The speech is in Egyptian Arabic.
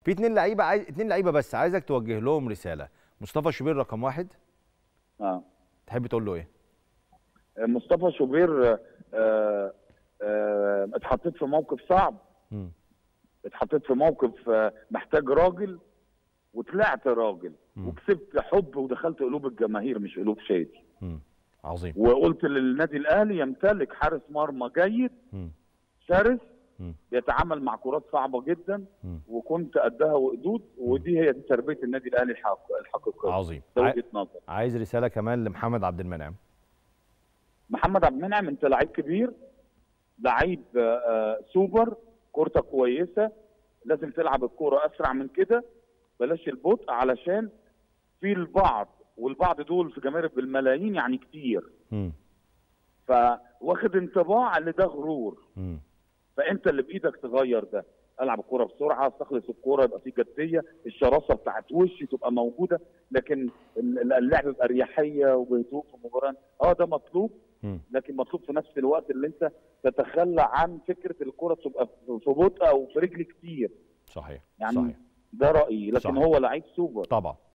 في اتنين لعيبه عايز اتنين لعيبه بس عايزك توجه لهم رساله مصطفى شوبير رقم واحد اه تحب تقول له ايه مصطفى شوبير آه آه اتحطيت في موقف صعب مم. اتحطيت في موقف آه محتاج راجل وطلعت راجل مم. وكسبت حب ودخلت قلوب الجماهير مش قلوب شادي مم. عظيم وقلت للنادي الاهلي يمتلك حارس مرمى جيد مم. شرس مم. بيتعامل مع كرات صعبه جدا مم. وكنت قدها وقدود ودي هي دي تربيه النادي الاهلي الحق- الحقيقيه عظيم ده عاي- وجهه نظر عايز رساله كمان لمحمد عبد المنعم محمد عبد المنعم انت لعيب كبير لعيب آه، آه، سوبر كورتك كويسه لازم تلعب الكوره اسرع من كده بلاش البطء علشان في البعض والبعض دول في جماهير بالملايين يعني كتير مم. فواخد انطباع ان ده غرور مم. فانت اللي بايدك تغير ده العب الكوره بسرعه استخلص الكوره يبقى في جديه الشراسه بتاعت وشي تبقى موجوده لكن ال- اللعب باريحيه وبهدوء في المباراه اه ده مطلوب مم. لكن مطلوب في نفس الوقت اللي انت تتخلى عن فكره الكره تبقى في في بطء او في رجل كتير صحيح يعني صحيح ده رايي لكن صح. هو لعيب سوبر طبعا